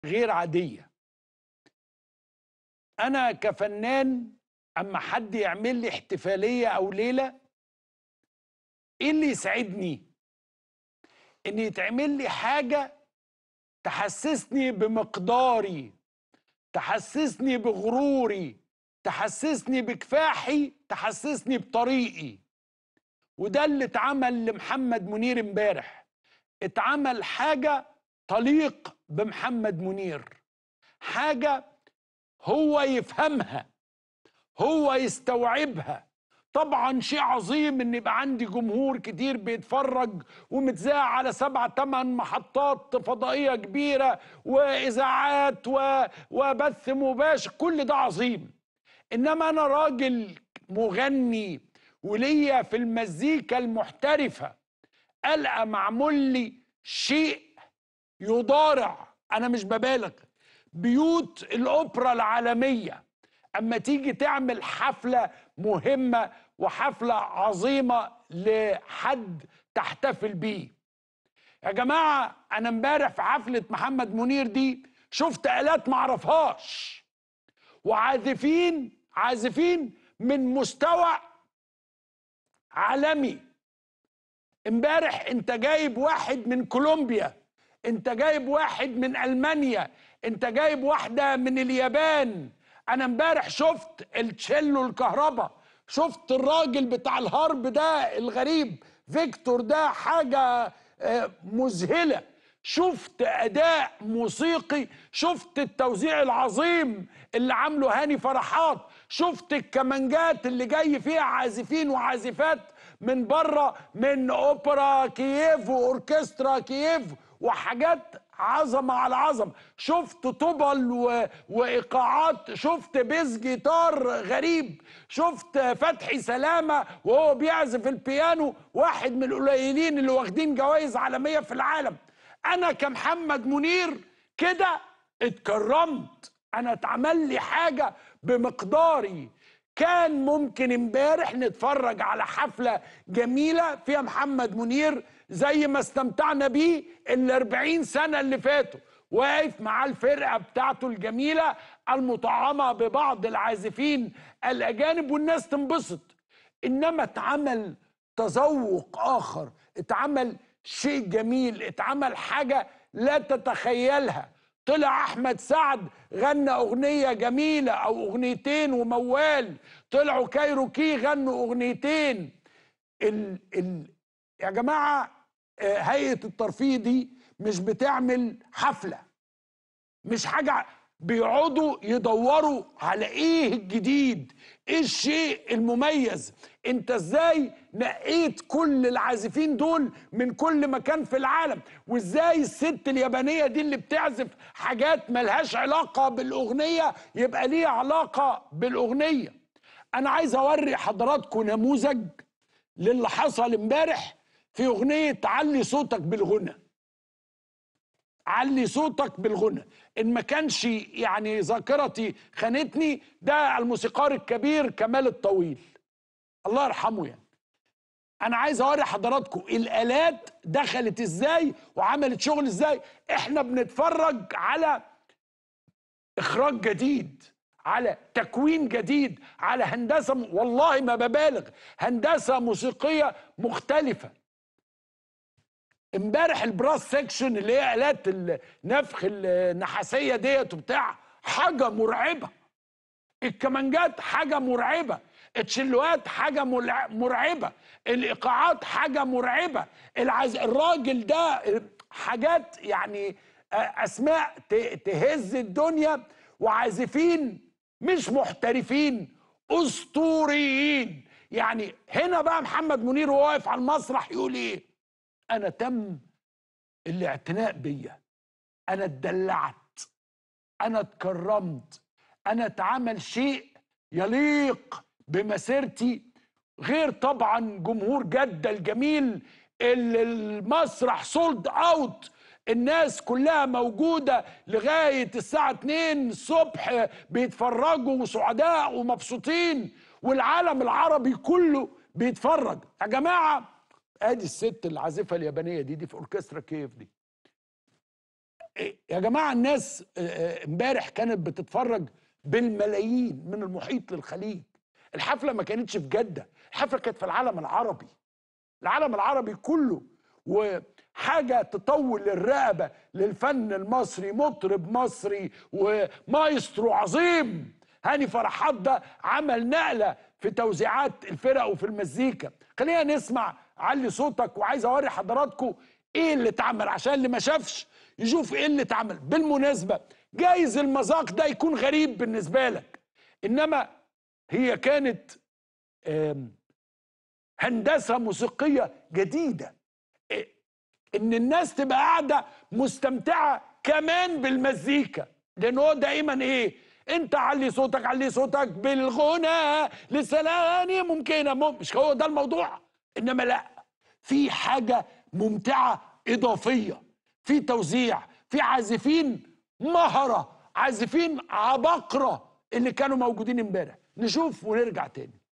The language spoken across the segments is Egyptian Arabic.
غير عاديه انا كفنان اما حد يعمل لي احتفاليه او ليله ايه اللي يسعدني ان يتعمل لي حاجه تحسسني بمقداري تحسسني بغروري تحسسني بكفاحي تحسسني بطريقي وده اللي اتعمل لمحمد منير امبارح اتعمل حاجه تليق بمحمد منير حاجه هو يفهمها هو يستوعبها طبعا شيء عظيم ان يبقى عندي جمهور كتير بيتفرج ومتذاع على سبع ثمان محطات فضائيه كبيره واذاعات و... وبث مباشر كل ده عظيم انما انا راجل مغني وليا في المزيكا المحترفه القى معمول لي شيء يضارع انا مش ببالغ بيوت الاوبرا العالميه اما تيجي تعمل حفله مهمه وحفله عظيمه لحد تحتفل بيه يا جماعه انا امبارح في حفله محمد منير دي شفت الات معرفهاش وعازفين عازفين من مستوى عالمي امبارح انت جايب واحد من كولومبيا انت جايب واحد من المانيا انت جايب واحده من اليابان انا امبارح شفت التشيلو الكهرباء شفت الراجل بتاع الهرب ده الغريب فيكتور ده حاجه آه، مذهله شفت اداء موسيقي شفت التوزيع العظيم اللي عامله هاني فرحات شفت الكمانجات اللي جاي فيها عازفين وعازفات من بره من اوبرا كييف واوركسترا كييف وحاجات عظمه على عظمه شفت طبل و... وايقاعات شفت بيز جيتار غريب شفت فتحي سلامه وهو بيعزف البيانو واحد من القليلين اللي واخدين جوائز عالميه في العالم انا كمحمد منير كده اتكرمت انا اتعمل لي حاجه بمقداري كان ممكن امبارح نتفرج على حفله جميله فيها محمد منير زي ما استمتعنا بيه ال 40 سنه اللي فاتوا واقف مع الفرقه بتاعته الجميله المطعمه ببعض العازفين الاجانب والناس تنبسط انما اتعمل تذوق اخر اتعمل شيء جميل اتعمل حاجه لا تتخيلها طلع احمد سعد غنى اغنيه جميله او اغنيتين وموال طلعوا كايروكي غنوا اغنيتين ال ال يا جماعه آه، هيئه الترفيه دي مش بتعمل حفله مش حاجه بيقعدوا يدوروا على ايه الجديد ايه الشيء المميز انت ازاي نقيت كل العازفين دول من كل مكان في العالم وازاي الست اليابانيه دي اللي بتعزف حاجات ملهاش علاقه بالاغنيه يبقى ليها علاقه بالاغنيه انا عايز اوري حضراتكم نموذج للي حصل امبارح في اغنيه علي صوتك بالغنى علي صوتك بالغنى ان ما كانش يعني ذاكرتي خانتني ده الموسيقار الكبير كمال الطويل الله يرحمه يعني انا عايز اوري حضراتكم الالات دخلت ازاي وعملت شغل ازاي احنا بنتفرج على اخراج جديد على تكوين جديد على هندسه م- والله ما ببالغ هندسه موسيقيه مختلفه امبارح البراس سيكشن اللي هي الات النفخ النحاسيه ديت وبتاع حاجه مرعبه الكمانجات حاجه مرعبه التشيلوات حاجه ملع- مرعبه الايقاعات حاجه مرعبه العز... الراجل ده حاجات يعني اسماء ت- تهز الدنيا وعازفين مش محترفين اسطوريين يعني هنا بقى محمد منير وهو واقف على المسرح يقول ايه انا تم الاعتناء بيا انا اتدلعت انا اتكرمت انا اتعمل شيء يليق بمسيرتي غير طبعا جمهور جدة الجميل اللي المسرح سولد اوت الناس كلها موجودة لغاية الساعة 2 الصبح بيتفرجوا وسعداء ومبسوطين والعالم العربي كله بيتفرج يا جماعة ادي الست العازفة اليابانية دي دي في اوركسترا كيف دي إيه، يا جماعه الناس آه، آه، امبارح كانت بتتفرج بالملايين من المحيط للخليج الحفله ما كانتش في جده الحفله كانت في العالم العربي العالم العربي كله وحاجه تطول الرقبه للفن المصري مطرب مصري ومايسترو عظيم هاني فرحات ده عمل نقله في توزيعات الفرق وفي المزيكا خلينا نسمع علي صوتك وعايز اوري حضراتكم ايه اللي اتعمل عشان اللي ما شافش يشوف ايه اللي اتعمل بالمناسبه جايز المذاق ده يكون غريب بالنسبه لك انما هي كانت آم، هندسه موسيقيه جديده إيه، ان الناس تبقى قاعده مستمتعه كمان بالمزيكا لان هو دايما ايه انت علي صوتك علي صوتك بالغنى لسلاني ممكنه مم... مش هو ده الموضوع انما لا في حاجه ممتعه اضافيه في توزيع في عازفين مهره عازفين عباقره اللي كانوا موجودين امبارح نشوف ونرجع تاني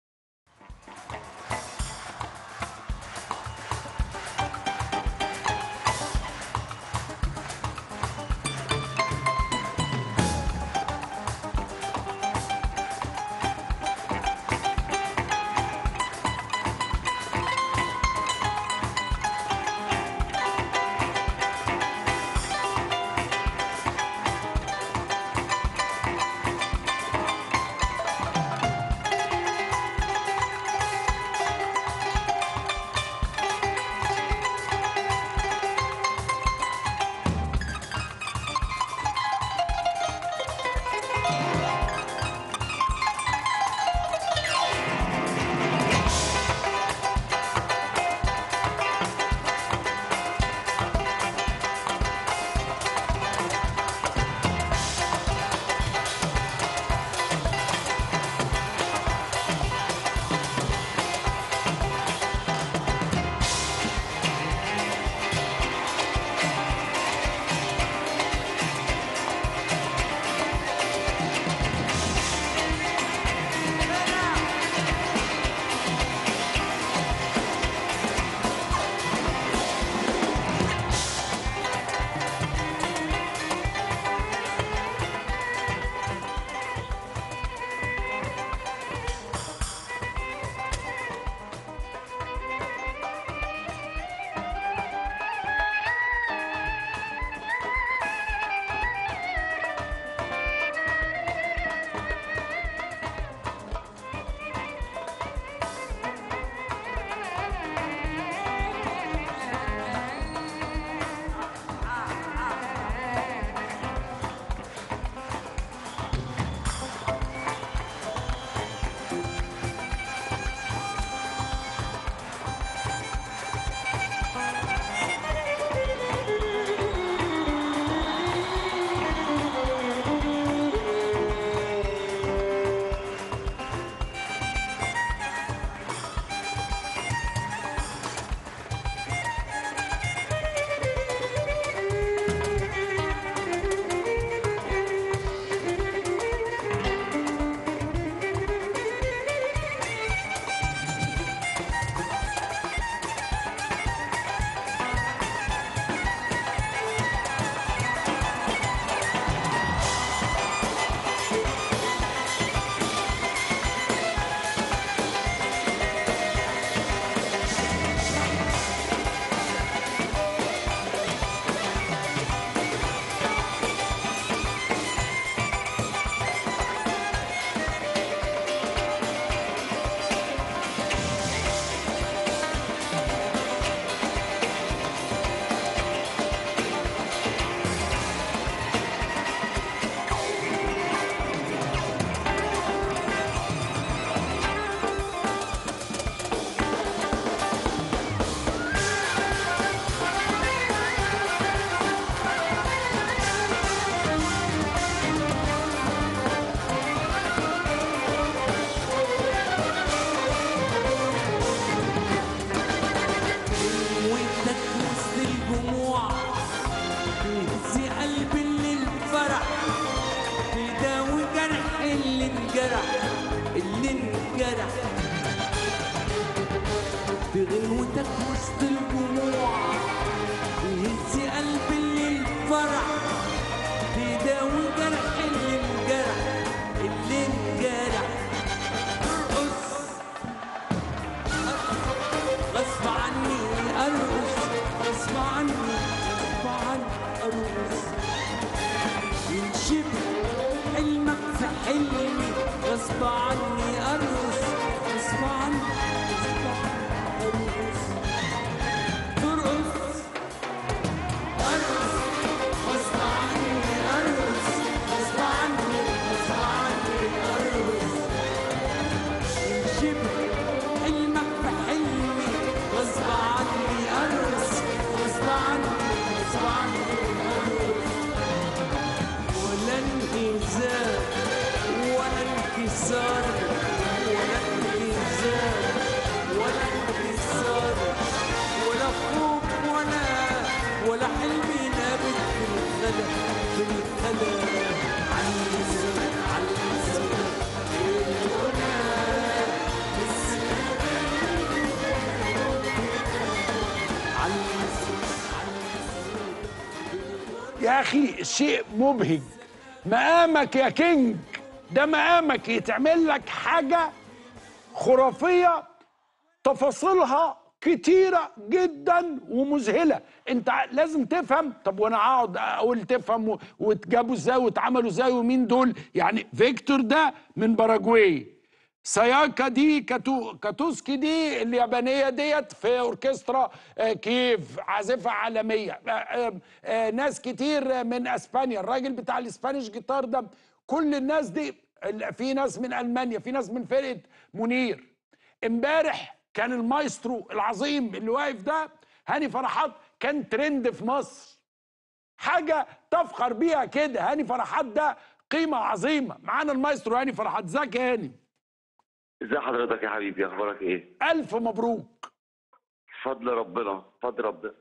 يا اخي شيء مبهج مقامك يا كينج ده مقامك يتعمل لك حاجه خرافيه تفاصيلها كتيرة جدا ومذهلة انت ع- لازم تفهم طب وانا اقعد اقول تفهم و- واتجابوا ازاي واتعملوا ازاي ومين دول يعني فيكتور ده من باراجواي ساياكا دي كاتو كاتوسكي دي اليابانية ديت في اوركسترا آه، كييف عازفة عالمية آه، آه، آه، ناس كتير من اسبانيا الراجل بتاع الاسبانيش جيتار ده كل الناس دي ال- في ناس من المانيا في ناس من فرقة منير امبارح كان المايسترو العظيم اللي واقف ده هاني فرحات كان ترند في مصر حاجه تفخر بيها كده هاني فرحات ده قيمه عظيمه معانا المايسترو هاني فرحات ازيك يا هاني ازي حضرتك يا حبيبي اخبارك ايه الف مبروك فضل ربنا فضل ربنا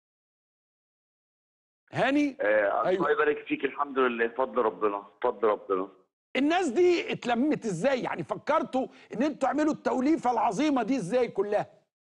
هاني آه أيوة. الله يبارك فيك الحمد لله فضل ربنا فضل ربنا الناس دي اتلمت ازاي يعني فكرتوا ان انتوا تعملوا التوليفه العظيمه دي ازاي كلها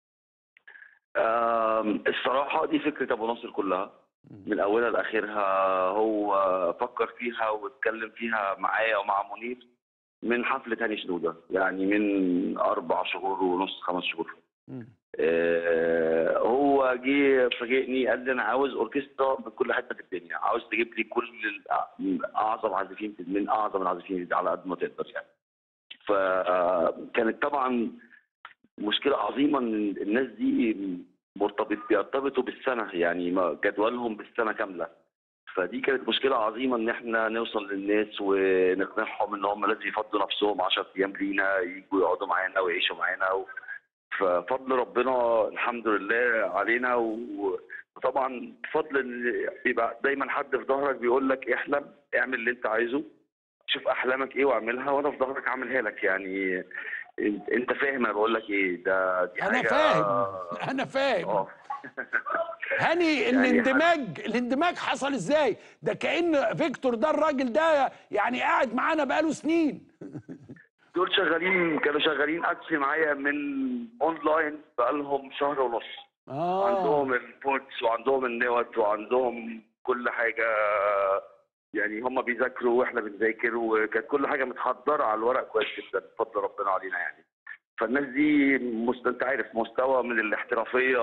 آم، الصراحه دي فكره ابو ناصر كلها من اولها لاخرها هو فكر فيها واتكلم فيها معايا ومع منير من حفله هاني شنوده يعني من اربع شهور ونص خمس شهور آه، هو جه فاجئني قال لي انا عاوز اوركسترا من كل حته في الدنيا عاوز تجيب لي كل ال- اعظم عازفين في- من اعظم العازفين على قد ما تقدر يعني فكانت طبعا مشكله عظيمه ان الناس دي مرتبط بيرتبطوا بالسنه يعني ما- جدولهم بالسنه كامله فدي كانت مشكله عظيمه ان احنا نوصل للناس ونقنعهم ان هم لازم يفضوا نفسهم 10 ايام لينا يجوا يقعدوا معانا ويعيشوا معانا و... ففضل ربنا الحمد لله علينا و- وطبعا بفضل ان بيبقى دايما حد في ظهرك بيقول لك احلم اعمل اللي انت عايزه شوف احلامك ايه واعملها وانا في ظهرك اعملها لك يعني انت انت فاهم انا بقول لك ايه ده دي انا حاجة- فاهم انا فاهم اه هاني يعني الاندماج الاندماج حصل ازاي ده كأن فيكتور ده الراجل ده يعني قاعد معانا بقاله سنين دول شغالين كانوا شغالين اكشلي معايا من اونلاين بقالهم شهر ونص اه عندهم البورتس وعندهم النوت وعندهم كل حاجه يعني هم بيذاكروا واحنا بنذاكر وكانت كل حاجه متحضره على الورق كويس جدا بفضل ربنا علينا يعني فالناس دي مست... انت عارف مستوى من الاحترافيه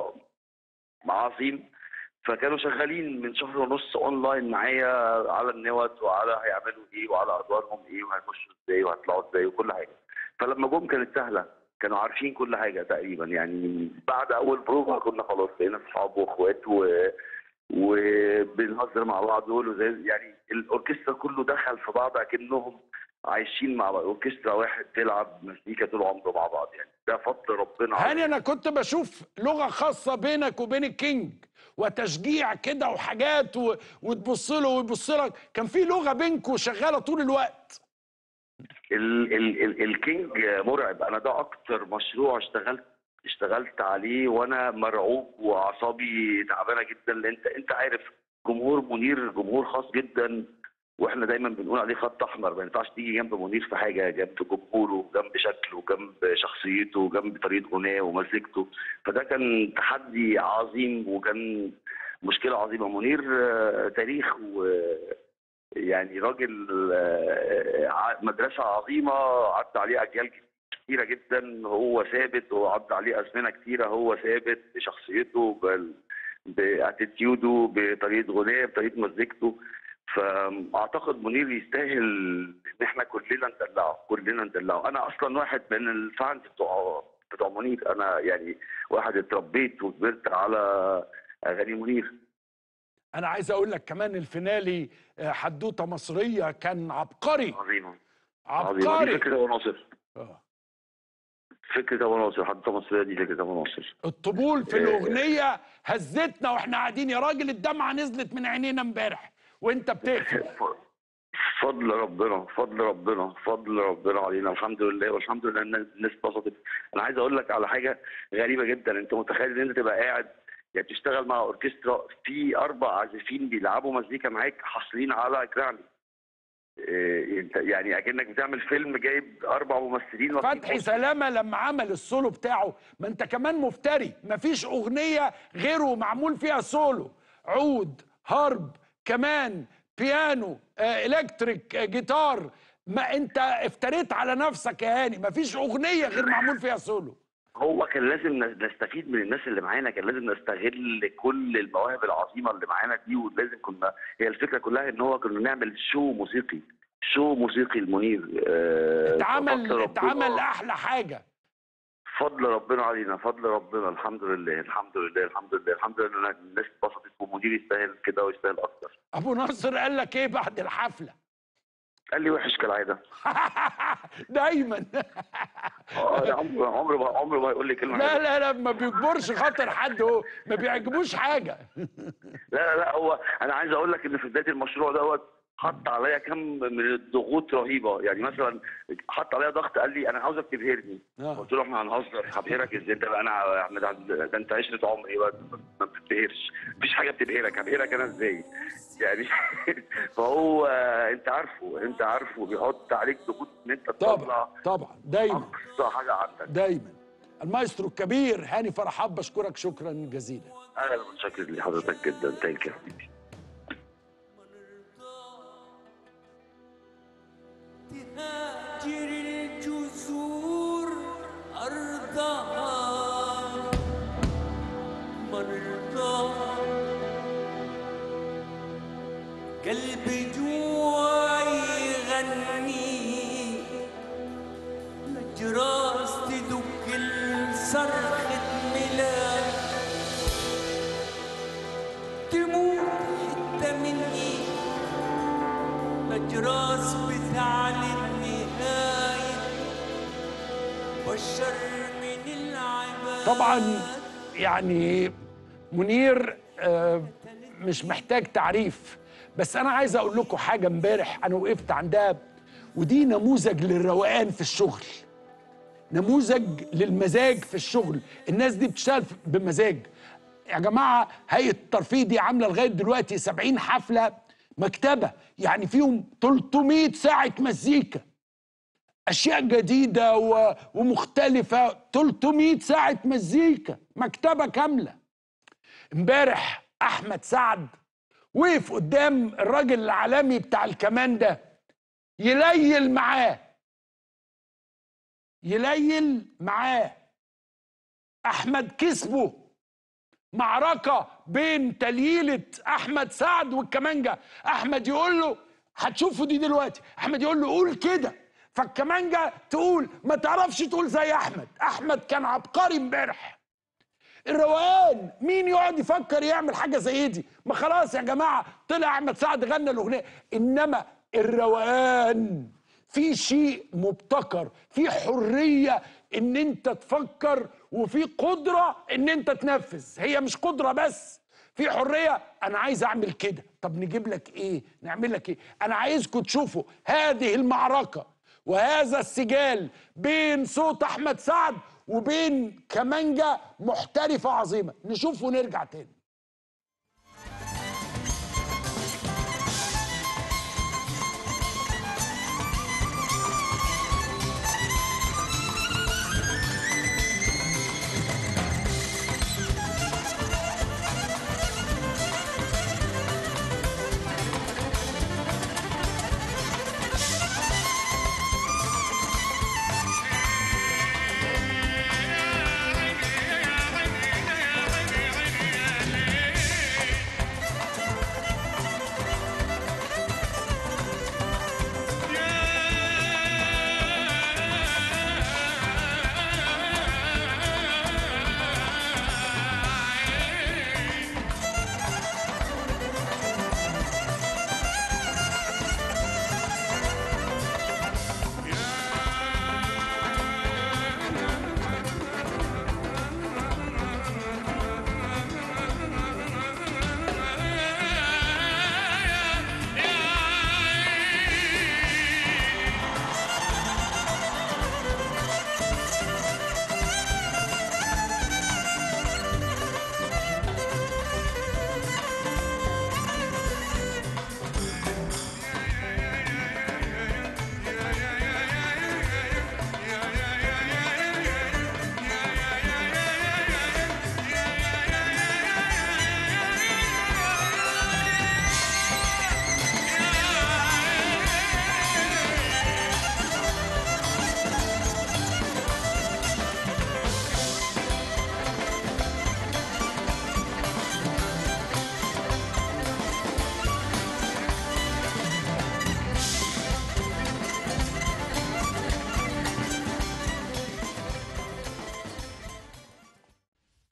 عظيم فكانوا شغالين من شهر ونص اونلاين معايا على النوت وعلى هيعملوا ايه وعلى ادوارهم ايه وهيخشوا ازاي وهيطلعوا ازاي وكل حاجه فلما جم كانت سهله كانوا عارفين كل حاجه تقريبا يعني بعد اول بروفا كنا خلاص بقينا اصحاب واخوات و وبنهزر مع بعض نقول زي يعني الاوركسترا كله دخل في بعض اكنهم عايشين مع بعض اوركسترا واحد تلعب مزيكا طول عمره مع بعض يعني ده فضل ربنا هاني علينا. انا كنت بشوف لغه خاصه بينك وبين الكينج وتشجيع كده وحاجات و... وتبص له ويبص لك كان في لغه بينكم شغاله طول الوقت ال ال ال الكينج مرعب انا ده اكتر مشروع اشتغلت اشتغلت عليه وانا مرعوب واعصابي تعبانه جدا لان انت انت عارف جمهور منير جمهور خاص جدا واحنا دايما بنقول عليه خط احمر ما ينفعش تيجي جنب منير في حاجه جنب جمهوره جنب شكله جنب شخصيته جنب طريقه غناه ومزيكته فده كان تحدي عظيم وكان مشكله عظيمه منير آه، تاريخ و يعني راجل آه، ع- مدرسة عظيمة عدى عليه أجيال كتيرة جدا هو ثابت وعدى عليه أزمنة كتيرة هو ثابت بشخصيته بال- باتيتيودو بطريقة غناه بطريقة مزيكته فأعتقد منير يستاهل إن إحنا كلنا ندلعه كلنا ندلعه أنا أصلا واحد من الفانز بتوع بتوع منير أنا يعني واحد اتربيت وكبرت على أغاني منير انا عايز اقول لك كمان الفينالي آه، حدوته مصريه كان عبقري عظيمة عظيمة دي عبقري فكرة أبو ناصر آه. فكرة أبو ناصر حتى مصرية دي فكرة أبو ناصر الطبول في إيه. الاغنيه هزتنا واحنا قاعدين يا راجل الدمعه نزلت من عينينا امبارح وانت بتقفل فضل ربنا فضل ربنا فضل ربنا علينا الحمد لله والحمد لله الناس الناس اتبسطت انا عايز اقول لك على حاجه غريبه جدا انت متخيل ان انت تبقى قاعد يعني بتشتغل مع اوركسترا في اربع عازفين بيلعبوا مزيكا معاك حاصلين على جرامي إيه انت يعني اكنك بتعمل فيلم جايب اربع ممثلين واخدين فتحي أوسكار. سلامه لما عمل السولو بتاعه ما انت كمان مفتري مفيش اغنيه غيره معمول فيها سولو عود هارب كمان بيانو آه، الكتريك آه، جيتار ما انت افتريت على نفسك يا هاني مفيش اغنيه غير معمول فيها سولو هو كان لازم نستفيد من الناس اللي معانا كان لازم نستغل كل المواهب العظيمه اللي معانا دي ولازم كنا هي الفكره كلها ان هو كنا نعمل شو موسيقي شو موسيقي المنير آه، اتعمل فضل ربنا- اتعمل احلى حاجه فضل ربنا علينا فضل ربنا الحمد لله الحمد لله الحمد لله الحمد لله إن الناس اتبسطت والمدير يستاهل كده ويستاهل اكتر ابو ناصر قال لك ايه بعد الحفله قال لي وحش كالعاده دايما اه يا عمره عمره ما عمره ما يقول لي كلمه لا حلوة. لا لا ما بيجبرش خاطر حد هو ما بيعجبوش حاجه لا لا لا هو انا عايز اقول لك ان في بدايه المشروع دوت حط عليا كم من الضغوط رهيبه يعني مثلا حط عليا ضغط قال لي انا عاوزك تبهرني آه. قلت له احنا هنهزر هبهرك ازاي ده بقى انا يا احمد عبد- ده انت عشره عمري بقى ما بتتبهرش مفيش حاجه بتبهرك هبهرك انا ازاي يعني فهو انت عارفه انت عارفه بيحط عليك ضغوط ان انت طبعا تطلع طبعا دايما اقصى حاجه عندك دايما المايسترو الكبير هاني فرحات بشكرك شكرا جزيلا انا متشكر لحضرتك جدا ثانك يو حبيبي تهاجر الجذور أرضها مرضى قلبي جوا يغني مجراس تدق الصرخة ميلاد تموت حتة مني مجراس بتعلي النهاية والشر من العباد طبعا يعني منير آه، مش محتاج تعريف بس انا عايز اقول لكم حاجه امبارح انا وقفت عندها ودي نموذج للروقان في الشغل نموذج للمزاج في الشغل الناس دي بتشتغل بمزاج يا جماعه هيئه الترفيه دي عامله لغايه دلوقتي 70 حفله مكتبه يعني فيهم 300 ساعه مزيكا اشياء جديده و... ومختلفه 300 ساعه مزيكا مكتبه كامله امبارح احمد سعد وقف قدام الراجل العالمي بتاع الكمان ده يليل معاه يليل معاه احمد كسبه معركه بين تلييله احمد سعد والكمانجه احمد يقول له هتشوفوا دي دلوقتي احمد يقول له قول كده فالكمانجه تقول ما تعرفش تقول زي احمد احمد كان عبقري امبارح الروقان مين يقعد يفكر يعمل حاجه زي دي ما خلاص يا جماعه طلع احمد سعد غنى الاغنيه انما الروقان في شيء مبتكر في حريه ان انت تفكر وفي قدره ان انت تنفذ هي مش قدره بس في حريه انا عايز اعمل كده طب نجيب لك ايه نعمل لك ايه انا عايزكم تشوفوا هذه المعركه وهذا السجال بين صوت احمد سعد وبين كمانجه محترفه عظيمه نشوف ونرجع تاني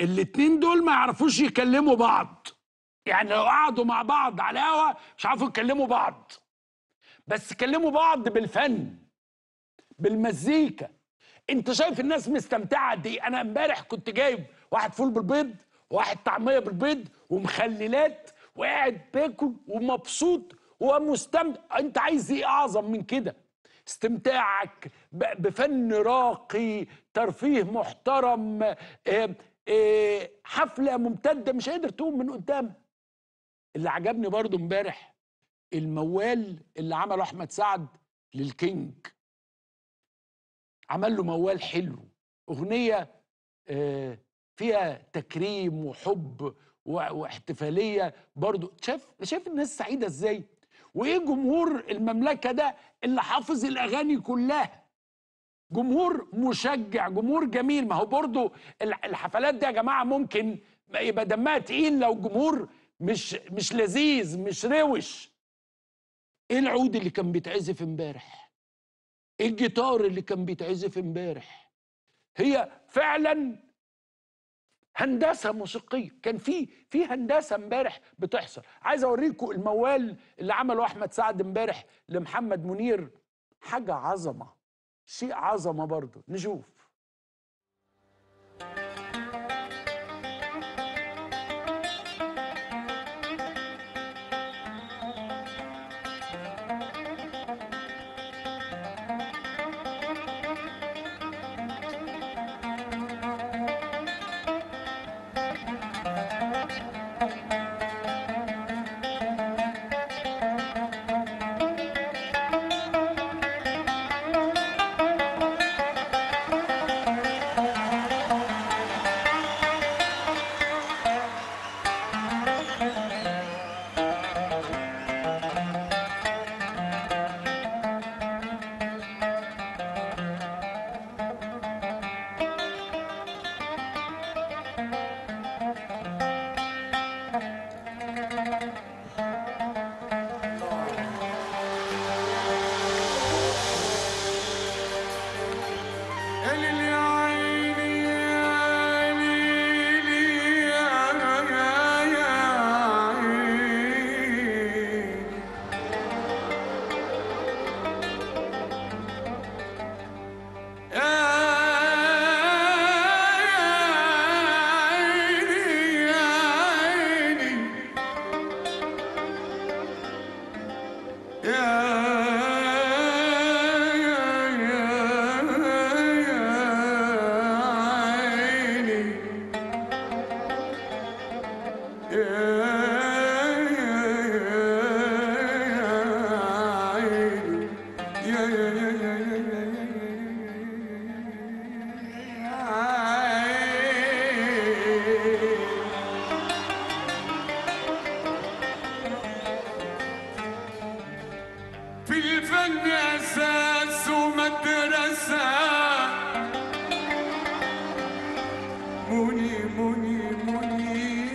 الاتنين دول ما يعرفوش يكلموا بعض يعني لو قعدوا مع بعض على قهوه مش عارفوا يكلموا بعض بس كلموا بعض بالفن بالمزيكا انت شايف الناس مستمتعه قد ايه انا امبارح كنت جايب واحد فول بالبيض وواحد طعميه بالبيض ومخللات وقاعد باكل ومبسوط ومستمتع انت عايز ايه اعظم من كده استمتاعك ب- بفن راقي ترفيه محترم آه، آه، حفله ممتده مش قادر تقوم من قدامها اللي عجبني برضو امبارح الموال اللي عمله احمد سعد للكينج عمل له موال حلو اغنيه آه، فيها تكريم وحب و- واحتفاليه برضو شايف شايف الناس سعيده ازاي وايه جمهور المملكه ده اللي حافظ الاغاني كلها جمهور مشجع جمهور جميل ما هو برضو الح- الحفلات دي يا جماعه ممكن يبقى دمها تقيل لو جمهور مش مش لذيذ مش روش ايه العود اللي كان بيتعزف امبارح ايه الجيتار اللي كان بيتعزف امبارح هي فعلا هندسه موسيقيه كان في في هندسه امبارح بتحصل عايز اوريكم الموال اللي عمله احمد سعد امبارح لمحمد منير حاجه عظمه شيء عظمه برضه نشوف في الفن أساس ومدرسة مني مني مني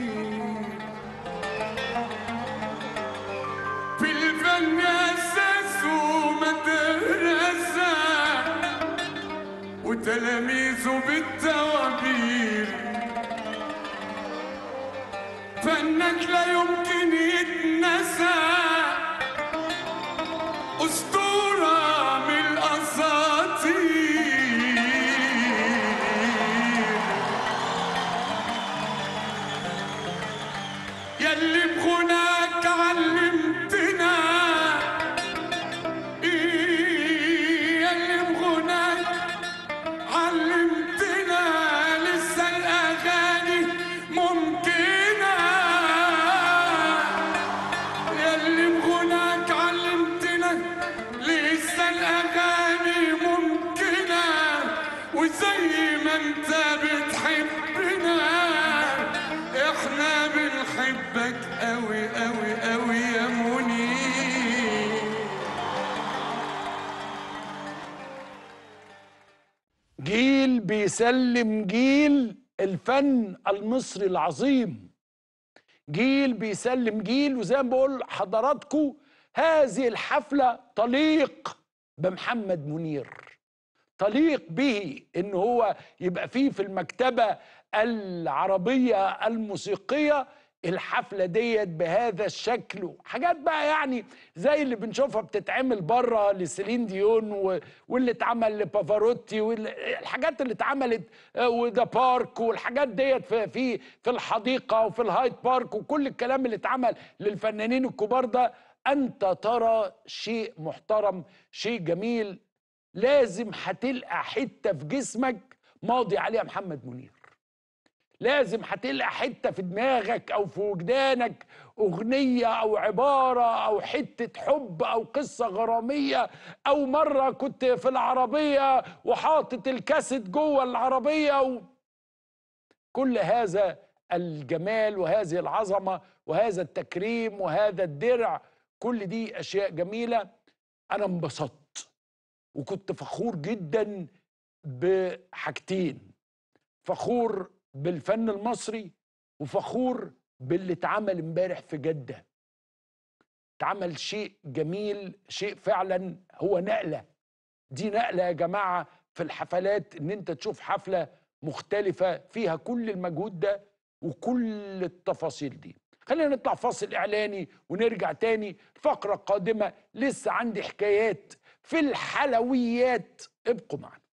في الفن أساس ومدرسة وتلاميذه بالتوابير فنك لا يمكن يتنسى أسطورة من الأساطير يلي بغناك علمتنا إيه يلي بغناك علمتنا لسه الأغاني ممكنة يلي بغناك علمتنا لسه الأغاني ممكنة وزي ما انت بتحبنا احنا بنحبك قوي قوي قوي يا منير جيل بيسلم جيل الفن المصري العظيم جيل بيسلم جيل وزي ما بقول حضراتكم هذه الحفلة تليق بمحمد منير تليق به ان هو يبقى فيه في المكتبة العربيه الموسيقيه الحفله ديت بهذا الشكل حاجات بقى يعني زي اللي بنشوفها بتتعمل بره لسيلين ديون و- واللي اتعمل لبافاروتي والحاجات اللي اتعملت آه، وذا بارك والحاجات ديت في في في الحديقه وفي الهايد بارك وكل الكلام اللي اتعمل للفنانين الكبار ده انت ترى شيء محترم شيء جميل لازم هتلقى حته في جسمك ماضي عليها محمد منير لازم هتلقى حته في دماغك او في وجدانك اغنيه او عباره او حته حب او قصه غراميه او مره كنت في العربيه وحاطط الكاسيت جوه العربيه و... كل هذا الجمال وهذه العظمه وهذا التكريم وهذا الدرع كل دي اشياء جميله انا انبسطت وكنت فخور جدا بحاجتين فخور بالفن المصري وفخور باللي اتعمل امبارح في جدة اتعمل شيء جميل شيء فعلا هو نقلة دي نقلة يا جماعة في الحفلات ان انت تشوف حفلة مختلفة فيها كل المجهود ده وكل التفاصيل دي خلينا نطلع فاصل اعلاني ونرجع تاني فقرة قادمة لسه عندي حكايات في الحلويات ابقوا معنا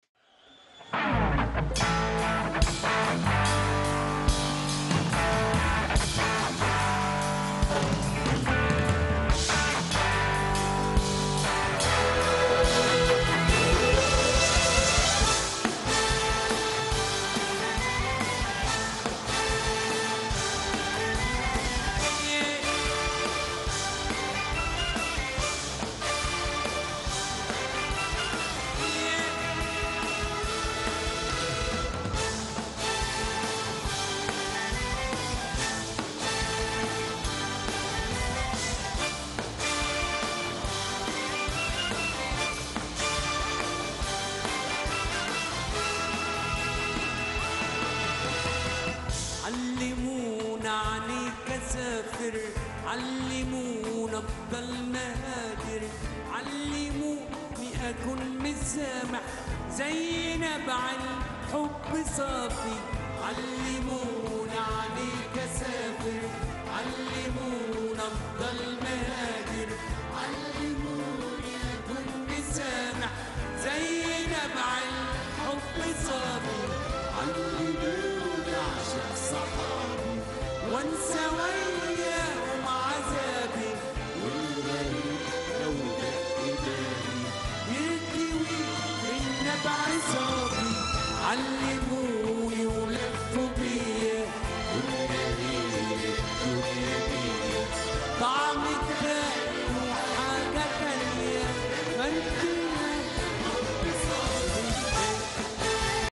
علمونا عليك اسافر علمونا افضل مهاجر علموني اكون مسامح زي نبع الحب صافي علمونا عليك اسافر علمونا افضل مهاجر علموني اكون مسامح زي نبع الحب صافي علموني اعشق صحابي وانسى ويا